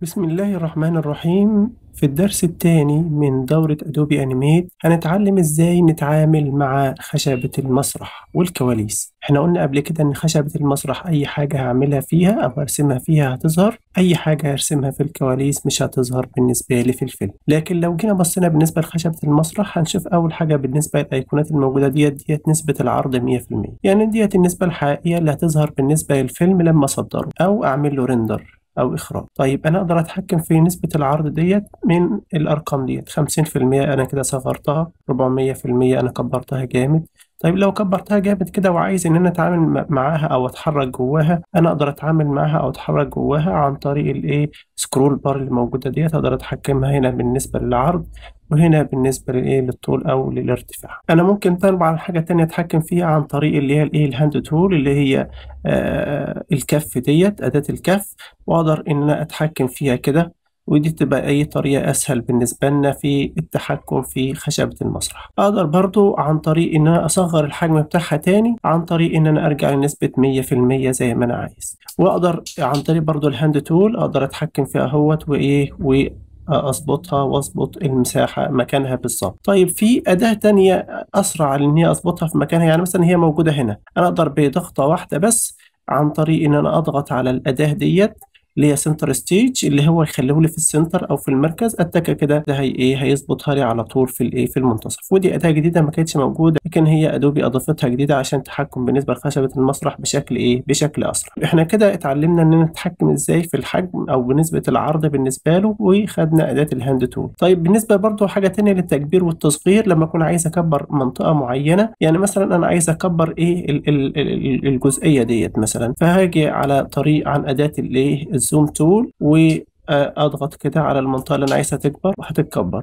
بسم الله الرحمن الرحيم في الدرس الثاني من دورة أدوبي أنيميت هنتعلم إزاي نتعامل مع خشبة المسرح والكواليس احنا قلنا قبل كده إن خشبة المسرح أي حاجة هعملها فيها أو هرسمها فيها هتظهر أي حاجة هرسمها في الكواليس مش هتظهر بالنسبة لي في الفيلم لكن لو جينا بصينا بالنسبة لخشبة المسرح هنشوف أول حاجة بالنسبة للأيقونات الموجودة ديت ديت نسبة العرض 100% يعني ديت النسبة الحقيقية اللي هتظهر بالنسبة للفيلم لما أصدره أو أعمل له ريندر أو إخراج طيب أنا أقدر أتحكم في نسبة العرض ديت من الأرقام ديت خمسين في المية أنا كده صغرتها ربعمية في المية أنا كبرتها جامد طيب لو كبرتها جامد كده وعايز ان انا اتعامل معاها او اتحرك جواها انا اقدر اتعامل معاها او اتحرك جواها عن طريق الايه سكرول بار اللي موجوده ديت اقدر اتحكمها هنا بالنسبه للعرض وهنا بالنسبه للايه للطول او للارتفاع انا ممكن طبعا حاجه تانية اتحكم فيها عن طريق اللي هي الايه الهاند تول اللي هي آه الكف ديت اداه الكف واقدر ان انا اتحكم فيها كده ودي تبقى أي طريقة أسهل بالنسبة لنا في التحكم في خشبة المسرح أقدر برضو عن طريق إن أنا أصغر الحجم بتاعها تاني عن طريق إن أنا أرجع لنسبة مية في المية زي ما أنا عايز وأقدر عن طريق برضو الهاند تول أقدر أتحكم فيها اهوت وإيه و اظبطها واظبط المساحه مكانها بالظبط طيب في اداه تانية اسرع ان هي اظبطها في مكانها يعني مثلا هي موجوده هنا انا اقدر بضغطه واحده بس عن طريق ان انا اضغط على الاداه ديت اللي هي سنتر ستيج اللي هو يخليه لي في السنتر او في المركز اتكه كده ده هي ايه هيظبطها لي على طول في الايه في المنتصف ودي اداه جديده ما كانتش موجوده لكن هي ادوبي اضافتها جديده عشان تحكم بالنسبه لخشبه المسرح بشكل ايه بشكل اسرع احنا كده اتعلمنا ان نتحكم ازاي في الحجم او بنسبه العرض بالنسبه له وخدنا اداه الهاند تول طيب بالنسبه برضو حاجه تانية للتكبير والتصغير لما اكون عايز اكبر منطقه معينه يعني مثلا انا عايز اكبر ايه ال ال ال الجزئيه ديت مثلا فهاجي على طريق عن اداه الايه الزوم تول واضغط كده على المنطقه اللي انا عايزها تكبر وهتتكبر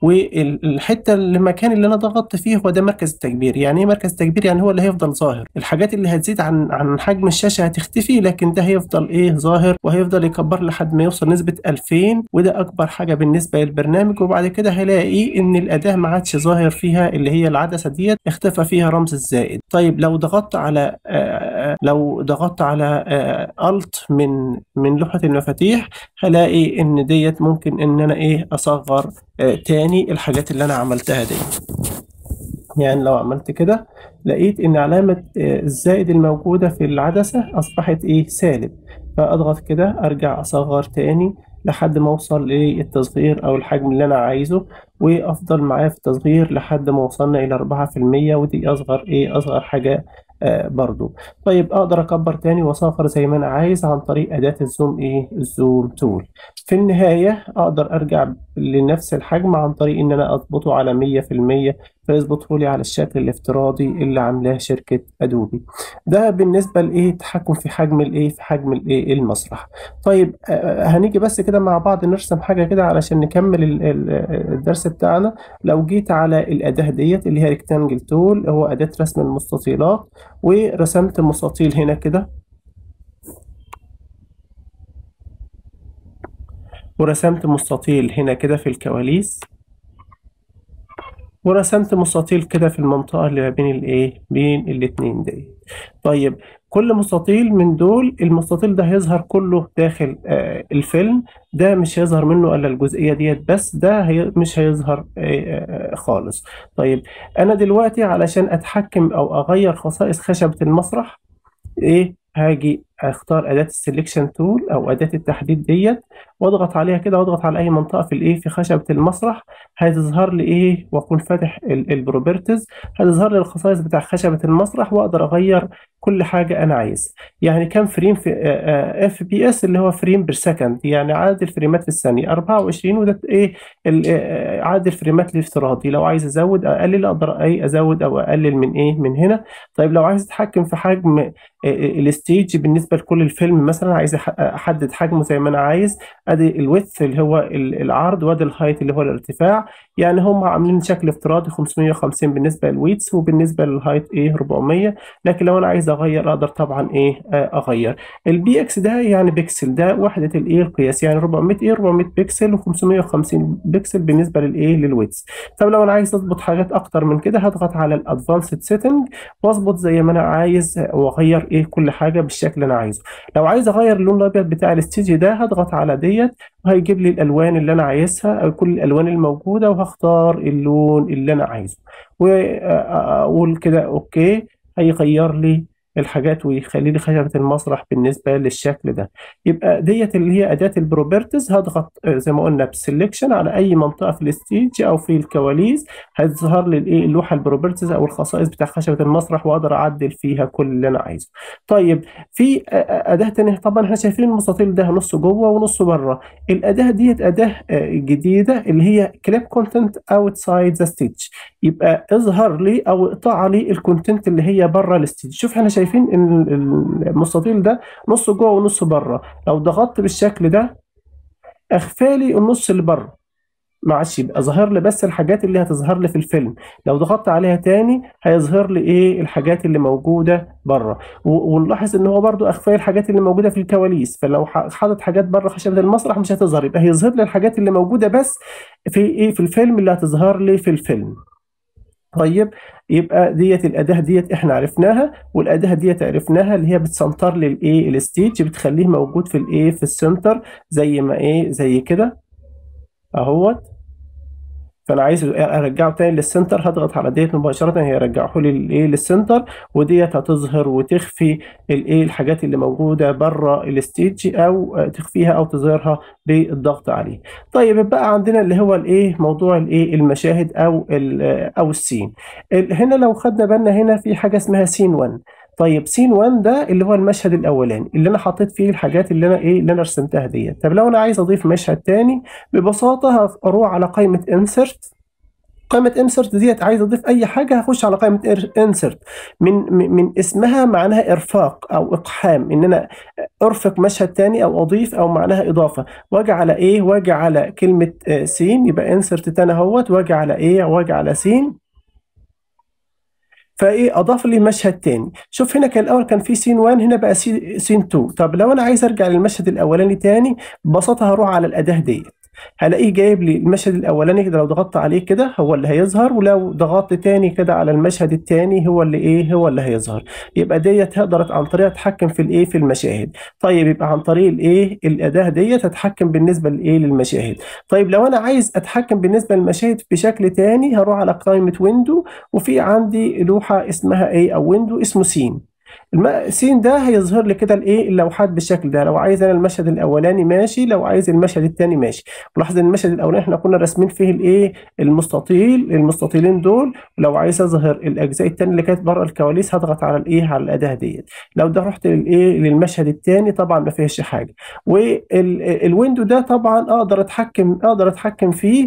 والحته المكان اللي انا ضغطت فيه هو ده مركز التكبير يعني ايه مركز التكبير يعني هو اللي هيفضل ظاهر الحاجات اللي هتزيد عن عن حجم الشاشه هتختفي لكن ده هيفضل ايه ظاهر وهيفضل يكبر لحد ما يوصل نسبه 2000 وده اكبر حاجه بالنسبه للبرنامج وبعد كده هيلاقي ان الاداه ما عادش ظاهر فيها اللي هي العدسه ديت اختفى فيها رمز الزائد طيب لو ضغطت على آآ لو ضغطت على الت من من لوحه المفاتيح هلاقي ان ديت ممكن ان انا ايه اصغر آه تاني الحاجات اللي انا عملتها دي يعني لو عملت كده لقيت ان علامة آه الزائد الموجودة في العدسة اصبحت ايه سالب فاضغط كده ارجع اصغر تاني لحد ما اوصل للتصغير او الحجم اللي انا عايزه وافضل معايا في التصغير لحد ما وصلنا الى 4% ودي اصغر ايه اصغر حاجة آه برضو طيب اقدر اكبر تاني واصغر زي ما انا عايز عن طريق اداة الزوم ايه الزوم تول في النهاية اقدر ارجع لنفس الحجم عن طريق ان انا اضبطه على مية في المية فيظبطه لي على الشكل الافتراضي اللي عاملاه شركة ادوبي ده بالنسبة لايه التحكم في حجم الايه في حجم الايه المسرح طيب آه هنيجي بس كده مع بعض نرسم حاجة كده علشان نكمل الدرس بتاعنا لو جيت على الاداة ديت اللي هي ريكتانجل تول هو اداة رسم المستطيلات ورسمت مستطيل هنا كده ورسمت مستطيل هنا كده في الكواليس ورسمت مستطيل كده في المنطقة اللي ما بين الايه بين الاتنين دي طيب كل مستطيل من دول المستطيل ده هيظهر كله داخل آه الفيلم ده مش هيظهر منه الا الجزئية ديت بس ده هي مش هيظهر آه خالص طيب انا دلوقتي علشان اتحكم او اغير خصائص خشبة المسرح ايه هاجي اختار اداه السلكشن تول او اداه التحديد ديت واضغط عليها كده واضغط على اي منطقه في الايه في خشبه المسرح هتظهر لي ايه واكون فاتح البروبرتيز هتظهر لي الخصائص بتاع خشبه المسرح واقدر اغير كل حاجه انا عايز يعني كام فريم في اف بي اس اللي هو فريم بير سكند يعني عدد الفريمات في الثانيه 24 وده ايه عدد الفريمات الافتراضي لو عايز ازود اقلل اقدر اي ازود او اقلل من ايه من هنا طيب لو عايز اتحكم في حجم الستيج بالنسبه لكل الفيلم مثلا عايز احدد حجمه زي ما انا عايز ادي الويدث اللي هو العرض وادي الهايت اللي هو الارتفاع يعني هم عاملين شكل افتراضي 550 بالنسبه للويدث وبالنسبه للهايت ايه 400 لكن لو انا عايز اغير اقدر طبعا ايه اغير البي اكس ده يعني بكسل ده وحده الايه القياس يعني 400 ايه 400 بكسل و550 بكسل بالنسبه للايه للويدث طب لو انا عايز اظبط حاجات اكتر من كده هضغط على الادفانسد سيتنج واظبط زي ما انا عايز واغير ايه كل حاجه بالشكل اللي انا عايزه لو عايز اغير اللون الابيض بتاع الاستيج ده هضغط على على ديت وهيجيب لي الالوان اللي انا عايزها او كل الالوان الموجوده وهختار اللون اللي انا عايزه واقول كده اوكي هيغير لي الحاجات ويخلي لي خشبة المسرح بالنسبة للشكل ده يبقى ديت اللي هي أداة البروبرتيز هضغط آه، زي ما قلنا بسلكشن على أي منطقة في الستيج أو في الكواليس هتظهر لي الإيه اللوحة البروبرتيز أو الخصائص بتاع خشبة المسرح وأقدر أعدل فيها كل اللي أنا عايزه طيب في آه، آه، أداة تانية طبعا احنا شايفين المستطيل ده نصه جوه ونصه بره الأداة ديت أداة آه، جديدة اللي هي كليب كونتنت اوتسايد ذا ستيج يبقى اظهر لي او اقطع لي الكونتنت اللي هي بره الستيج شوف احنا شايفين ان ال- المستطيل ده نصه جوه ونصه بره لو ضغطت بالشكل ده اخفى لي النص اللي بره ما عادش يبقى ظاهر لي بس الحاجات اللي هتظهر لي في الفيلم لو ضغطت عليها تاني هيظهر لي ايه الحاجات اللي موجوده بره و- ونلاحظ ان هو برضو اخفى لي الحاجات اللي موجوده في الكواليس فلو ح- حاطط حاجات بره خشبه المسرح مش هتظهر يبقى هيظهر لي الحاجات اللي موجوده بس في ايه في الفيلم اللي هتظهر لي في الفيلم طيب يبقى ديت الاداه ديت احنا عرفناها والاداه ديت عرفناها اللي هي بتسنتر لي الايه الستيج بتخليه موجود في الايه في السنتر زي ما ايه زي كده اهوت فانا عايز ارجعه تاني للسنتر هضغط على ديت مباشره هيرجعه لي الايه للسنتر وديت هتظهر وتخفي الايه الحاجات اللي موجوده بره الستيج او آه، تخفيها او تظهرها بالضغط عليه طيب بقى عندنا اللي هو الايه موضوع الايه المشاهد او ال- آه، او السين ال- هنا لو خدنا بالنا هنا في حاجه اسمها سين 1 طيب سين 1 ده اللي هو المشهد الاولاني اللي انا حطيت فيه الحاجات اللي انا ايه اللي انا رسمتها ديت طب لو انا عايز اضيف مشهد تاني ببساطه هروح على قائمه انسرت قائمة انسرت ديت عايز اضيف اي حاجة هخش على قائمة انسرت من من من اسمها معناها ارفاق او اقحام ان انا ارفق مشهد تاني او اضيف او معناها اضافة واجي على ايه واجي على كلمة آه، سين يبقى انسرت تاني اهوت واجي على ايه واجي على سين فايه اضاف لي مشهد تاني شوف هنا كان الاول كان في سين 1 هنا بقى سي- سين 2 طب لو انا عايز ارجع للمشهد الاولاني تاني ببساطه هروح على الاداه ديت هلاقيه جايب لي المشهد الاولاني كده لو ضغطت عليه كده هو اللي هيظهر ولو ضغطت تاني كده على المشهد التاني هو اللي ايه هو اللي هيظهر يبقى ديت هقدر عن طريقها اتحكم في الايه في المشاهد طيب يبقى عن طريق الايه الاداه ديت اتحكم بالنسبه لايه للمشاهد طيب لو انا عايز اتحكم بالنسبه للمشاهد بشكل تاني هروح على قائمه ويندو وفي عندي لوحه اسمها ايه او ويندو اسمه سين الم- سين ده هيظهر لي كده الايه اللوحات بالشكل ده لو عايز انا المشهد الاولاني ماشي لو عايز المشهد الثاني ماشي لاحظ ان المشهد الاولاني احنا كنا راسمين فيه الايه المستطيل المستطيلين دول ولو عايز اظهر الاجزاء الثانيه اللي كانت بره الكواليس هضغط على الايه على الاداه ديت لو ده رحت للايه للمشهد الثاني طبعا ما فيهش حاجه والويندو ده طبعا اقدر اتحكم اقدر اتحكم فيه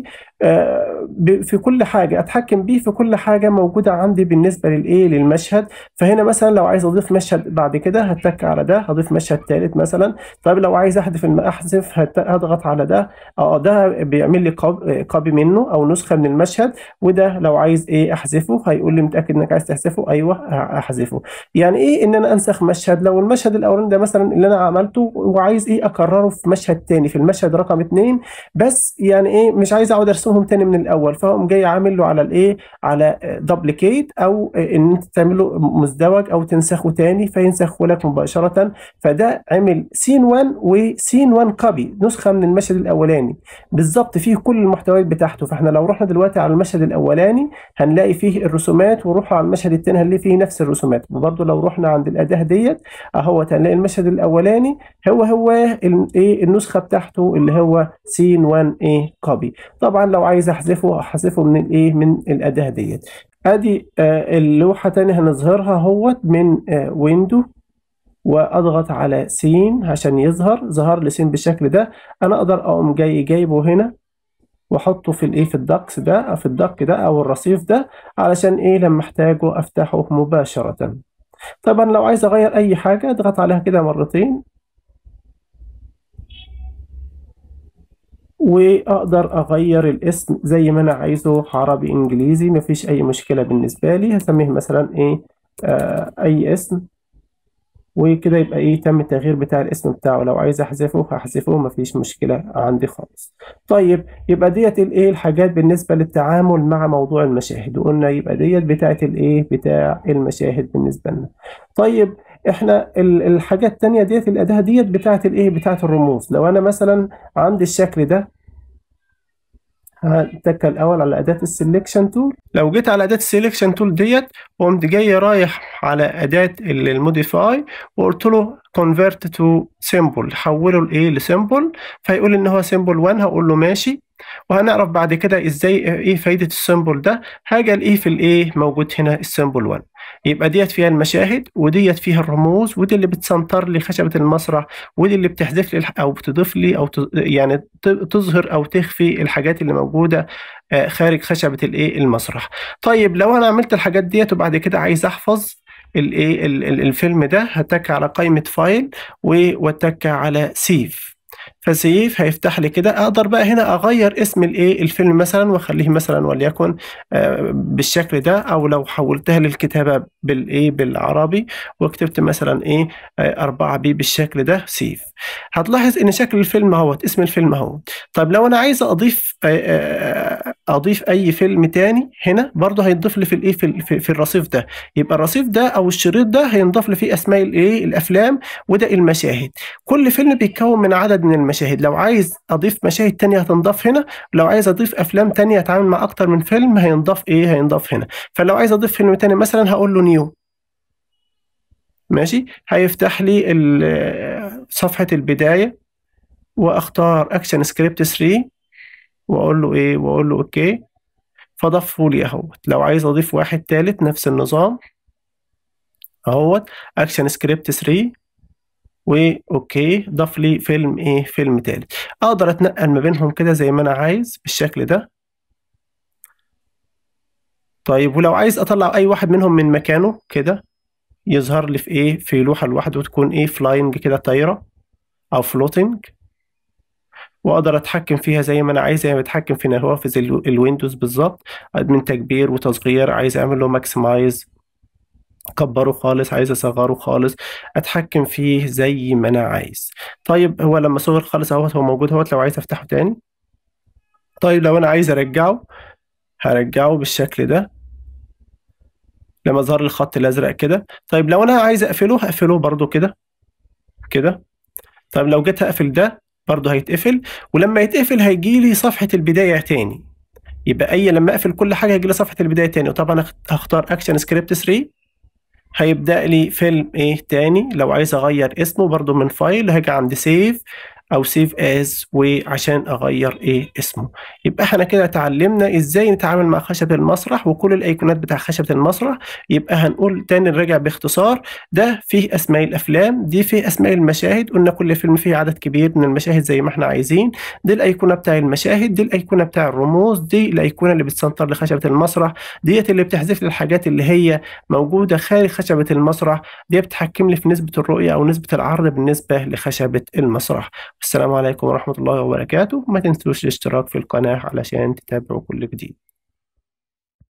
آه، ب- في كل حاجه اتحكم بيه في كل حاجه موجوده عندي بالنسبه للايه للمشهد فهنا مثلا لو عايز اضيف مشهد بعد كده هتك على ده هضيف مشهد ثالث مثلا طيب لو عايز احذف الم- احذف هت- هضغط على ده اه ده بيعمل لي كوب- كوبي منه او نسخه من المشهد وده لو عايز ايه احذفه هيقول لي متاكد انك عايز تحذفه ايوه ه- احذفه يعني ايه ان انا انسخ مشهد لو المشهد الاولاني ده مثلا اللي انا عملته وعايز ايه اكرره في مشهد تاني في المشهد رقم اتنين بس يعني ايه مش عايز اقعد ارسمهم تاني من الاول فاقوم جاي عامل له على الايه على دبليكيت او ان انت تعمله مزدوج او تنسخه تاني فينسخه لك مباشره فده عمل سين 1 وسين 1 كوبي نسخه من المشهد الاولاني بالظبط فيه كل المحتويات بتاعته فاحنا لو رحنا دلوقتي على المشهد الاولاني هنلاقي فيه الرسومات ونروح على المشهد الثاني هنلاقي فيه نفس الرسومات وبرضه لو رحنا عند الاداه ديت اهو هنلاقي المشهد الاولاني هو هو ال- ايه النسخه بتاعته اللي هو سين 1 ايه كوبي طبعا لو عايز احذفه احذفه من الايه من الاداه ديت ادي آه اللوحه تاني هنظهرها اهوت من آه ويندو واضغط على سين عشان يظهر ظهر لي سين بالشكل ده انا اقدر اقوم جاي جايبه هنا واحطه في الايه في الدكس ده او في الدك ده او الرصيف ده علشان ايه لما احتاجه افتحه مباشره طبعا لو عايز اغير اي حاجه اضغط عليها كده مرتين واقدر اغير الاسم زي ما انا عايزه عربي انجليزي مفيش اي مشكله بالنسبه لي هسميه مثلا ايه آه اي اسم وكده يبقى ايه تم التغيير بتاع الاسم بتاعه لو عايز احذفه هحذفه مفيش مشكله عندي خالص طيب يبقى ديت الايه الحاجات بالنسبه للتعامل مع موضوع المشاهد وقلنا يبقى ديت بتاعت الايه بتاع المشاهد بالنسبه لنا طيب احنا ال- الحاجة التانية ديت الأداة ديت بتاعت الايه بتاعت الرموز لو أنا مثلا عندي الشكل ده هتك الأول على أداة السلكشن تول لو جيت على أداة السلكشن تول ديت وقمت جاي رايح على أداة الموديفاي وقلت له convert to symbol حوله لإيه لسيمبل فيقول إن هو سيمبل 1 هقول له ماشي وهنعرف بعد كده ازاي ايه فايدة السيمبل ده حاجة الايه في الايه موجود هنا السيمبل 1 يبقى ديت فيها المشاهد وديت فيها الرموز ودي اللي بتسنتر لي خشبة المسرح ودي اللي بتحذف لي الح- او بتضيف لي او ت- يعني ت- تظهر او تخفي الحاجات اللي موجودة آه، خارج خشبة الايه المسرح طيب لو انا عملت الحاجات ديت وبعد كده عايز احفظ الايه ال- ال- الفيلم ده هتك على قائمة فايل واتك على سيف فسيف هيفتح لي كده اقدر بقى هنا اغير اسم الايه الفيلم مثلا واخليه مثلا وليكن آه، بالشكل ده او لو حولتها للكتابه بالايه بالعربي وكتبت مثلا ايه آه، 4 بي بالشكل ده سيف هتلاحظ ان شكل الفيلم اهوت اسم الفيلم اهو طيب لو انا عايز اضيف آه، آه، اضيف اي فيلم تاني هنا برضه هيتضاف لي في الايه في, ال- في, في الرصيف ده يبقى الرصيف ده او الشريط ده هينضاف لي فيه اسماء الايه الافلام وده المشاهد كل فيلم بيتكون من عدد من المشاهد لو عايز اضيف مشاهد تانية هتنضاف هنا لو عايز اضيف افلام تانية اتعامل مع اكتر من فيلم هينضاف ايه هينضاف هنا فلو عايز اضيف فيلم تاني مثلا هقول له نيو ماشي هيفتح لي ال- صفحة البداية واختار اكشن سكريبت 3 واقول له ايه واقول له اوكي فضفه لي اهوت لو عايز اضيف واحد تالت نفس النظام اهوت اكشن سكريبت 3 واوكي ضاف لي فيلم ايه فيلم تالت اقدر اتنقل ما بينهم كده زي ما انا عايز بالشكل ده طيب ولو عايز اطلع اي واحد منهم من مكانه كده يظهر لي في ايه في لوحة لوحده وتكون ايه فلاينج كده طايرة او فلوتنج واقدر اتحكم فيها زي ما انا عايز زي ما بتحكم في نوافذ الو- الويندوز بالظبط من تكبير وتصغير عايز اعمل له ماكسمايز اكبره خالص عايز اصغره خالص اتحكم فيه زي ما انا عايز طيب هو لما صغر خالص اهوت هو موجود اهوت لو عايز افتحه تاني طيب لو انا عايز ارجعه هرجعه بالشكل ده لما ظهر لي الخط الازرق كده طيب لو انا عايز اقفله هقفله برضو كده كده طيب لو جيت اقفل ده برضو هيتقفل ولما يتقفل هيجي لي صفحة البداية تاني يبقى اي لما اقفل كل حاجة هيجي لي صفحة البداية تاني وطبعا هخ- هختار اكشن سكريبت 3 هيبدأ لي فيلم ايه تاني لو عايز اغير اسمه برضو من فايل هاجي عند سيف او سيف از وعشان اغير ايه اسمه يبقى احنا كده اتعلمنا ازاي نتعامل مع خشب المسرح وكل الايقونات بتاع خشبة المسرح يبقى هنقول تاني نراجع باختصار ده فيه اسماء الافلام دي فيه اسماء المشاهد قلنا كل فيلم فيه عدد كبير من المشاهد زي ما احنا عايزين دي الايقونه بتاع المشاهد دي الايقونه بتاع الرموز دي الايقونه اللي بتسنتر لخشبة المسرح ديت اللي بتحذف لي الحاجات اللي هي موجودة خارج خشبة المسرح دي بتحكم لي في نسبة الرؤية أو نسبة العرض بالنسبة لخشبة المسرح السلام عليكم ورحمة الله وبركاته ما تنسوش الاشتراك في القناة علشان تتابعوا كل جديد